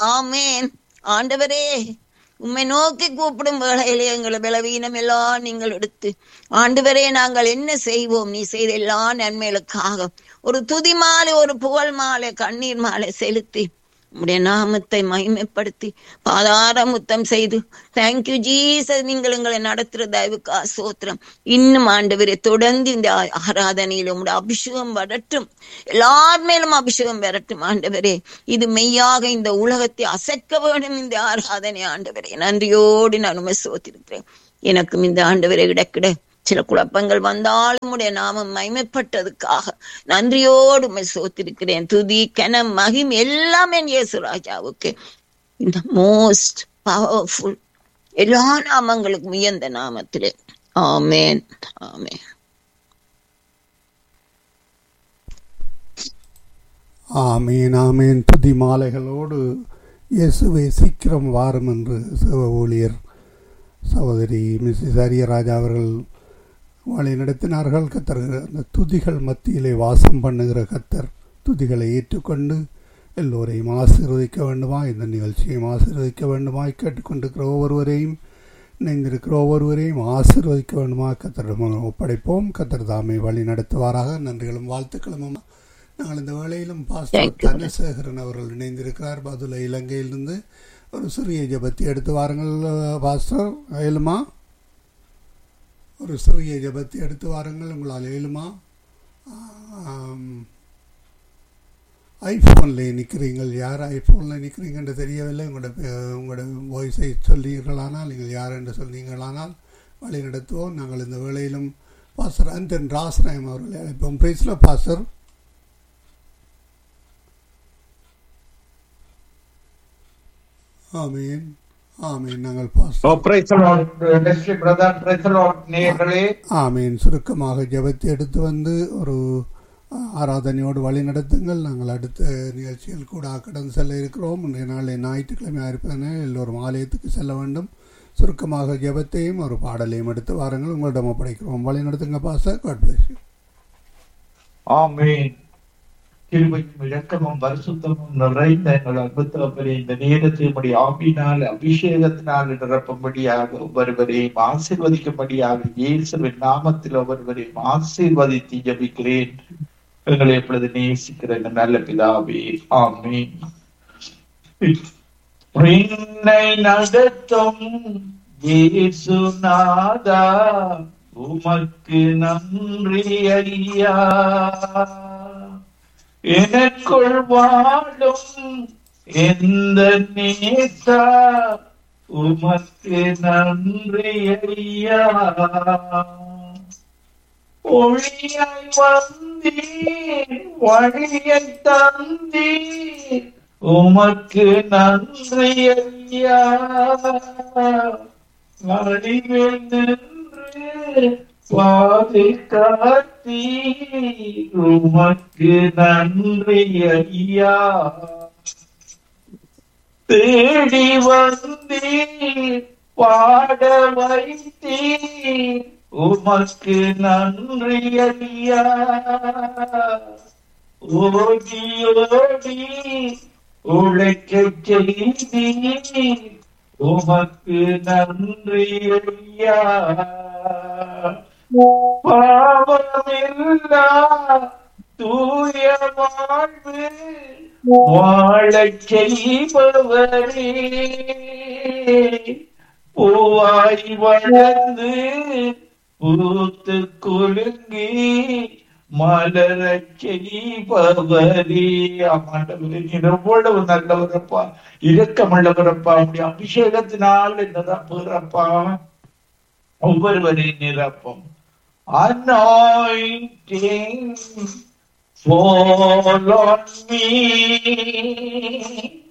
ஆமேன் ஆண்டவரே உம்மை நோக்கி கூப்பிடும் வேளையிலே எங்களை பலவீனம் எல்லாம் நீங்கள் எடுத்து ஆண்டவரே நாங்கள் என்ன செய்வோம் நீ செய்த எல்லா நன்மைகளுக்காக ஒரு துதி மாலை ஒரு புகழ் மாலை கண்ணீர் மாலை செலுத்தி உம்முடைய நாமத்தை மகிமைப்படுத்தி பாதார முத்தம் செய்து தேங்க்யூ ஜீசஸ் நீங்கள் எங்களை நடத்துற தயவுக்கா சோத்திரம் இன்னும் ஆண்டவரை தொடர்ந்து இந்த ஆ- ஆராதனையில் உம்முடைய அபிஷேகம் வரட்டும் எல்லார் மேலும் அபிஷேகம் வரட்டும் ஆண்டவரே இது மெய்யாக இந்த உலகத்தை அசைக்க வேண்டும் இந்த ஆராதனை ஆண்டவரே நன்றியோடு நான் உண்மை சோத்திருக்கிறேன் எனக்கும் இந்த ஆண்டவரை இடக்கிட சில குழப்பங்கள் வந்தாலும் உடைய நாமம் மைமைப்பட்டதுக்காக நன்றியோடு உம்மை சோத்திருக்கிறேன் துதி கனம் மகிம் எல்லாம் என் இயேசு ராஜாவுக்கு இந்த மோஸ்ட் பவர்ஃபுல் எல்லா நாமங்களுக்கும் உயர்ந்த நாமத்திலே ஆமேன் ஆமேன் ஆமீன் ஆமீன் துதி மாலைகளோடு இயேசுவே சீக்கிரம் வாரும் என்று சிவ ஊழியர் சகோதரி மிஸ்ஸஸ் அரியராஜா அவர்கள் வழி நடத்தினார்கள் கத்தர் அந்த துதிகள் மத்தியிலே வாசம் பண்ணுகிற கத்தர் துதிகளை ஏற்றுக்கொண்டு எல்லோரையும் ஆசீர்வதிக்க வேண்டுமா இந்த நிகழ்ச்சியையும் ஆசீர்வதிக்க வேண்டுமாய் கேட்டுக்கொண்டிருக்கிற ஒவ்வொருவரையும் இணைந்திருக்கிற ஒவ்வொருவரையும் ஆசீர்வதிக்க வேண்டுமா கத்தரிடம் ஒப்படைப்போம் கத்தர் தாமே வழி நடத்துவாராக நன்றிகளும் வாழ்த்துக்களும் அம்மா. நாங்கள் இந்த வேளையிலும் பாஸ்டர் Thank you. தனசேகரன் அவர்கள் இணைந்திருக்கிறார் பதுல இலங்கையிலிருந்து ஒரு சிறிய ஜெபத்தை எடுத்து வாருங்கள் அஹ், பாஸ்டர் ஏழுமா ஒரு சிறிய ஜெபத்தை எடுத்து வாருங்கள் உங்களால் ஏழுமா ஐஃபோனில் நிற்கிறீங்கள் யார் ஐஃபோனில் நிற்கிறீங்கன்னு தெரியவில்லை உங்களோட பே- உங்களோட வாய்ஸை சொல்லீர்களானால் நீங்கள் யார் என்று சொன்னீங்களானால் வழி நடத்துவோம் நாங்கள் இந்த வேளையிலும் பாஸ்டர் அந்தன் ராசராயம் அவர்களை அழைப்போம் பிரைஸில் பாஸ்டர் ஆமீன் ஆமீன் நாங்கள் pastor So praise the Lord, Leslie brother, praise the Lord, நேயர்களே ஆமீன் சுருக்கமாக ஜெபத்தை எடுத்து வந்து ஒரு ஆராதனையோடு வழி நடத்துங்கள் நாங்கள் அடுத்த நிகழ்ச்சியில் கூட கடந்து செல்ல இருக்கிறோம் இன்றைய நாளை ஞாயிற்றுக்கிழமை இருப்பதனால் எல்லோரும் ஆலயத்துக்கு செல்ல வேண்டும் சுருக்கமாக ஜெபத்தையும் ஒரு பாடலையும் எடுத்து வாருங்கள் உங்களிடம் ஒப்படைக்கிறோம் வழி நடத்துங்க பாச காட் பிளஸ் ஆமென் கிருபையும் இரக்கமும் பரிசுத்தமும் நிறைந்த எங்கள் அன்பு தகப்பனே, இந்த நேரத்தை உம்முடைய ஆவியினால் அபிஷேகத்தினால் நிரப்பும்படியாக ஒவ்வொருவரையும் ஆசீர்வதிக்கும்படியாக இயேசுவின் நாமத்தில் ஒவ்வொருவரையும் ஆசீர்வதித்து ஜபிக்கிறேன் எங்களை எப்பொழுது நேசிக்கிற எங்கள் நல்ல பிதாவே ஆமென் என்னை நடத்தும் இயேசுநாதா உமக்கு நன்றி ஐயா எனக்குள் வாழும் எந்த நேசா உமக்கு நன்றி ஐயா ஒளியாய் வந்தீர் வழியை தந்தீர் உமக்கு நன்றி ஐயா அடிவில் நின்று பாதுகாத்தீர் உமக்கு நன்றி ஐயா தேடி வந்தீர் பாட வைத்தீர் உமக்கு நன்றி ஐயா ஓடி ஓடி உழைக்கச் செய்தீர் உமக்கு நன்றி ஐயா பாவமில்லா தூய வாழ்வு வாழச் செய்பவரே பூவாய் வளர்ந்து பூத்து குலுங்கி மலரச் செய்பவரே ஆமாண்டவரே நீர் எவ்வளவு நல்லவரப்பா இரக்கமுள்ளவரப்பா உடைய அபிஷேகத்தினால் என்னதான் பிறப்பா ஒவ்வொருவரையும் நிரப்பும் anointing fall on me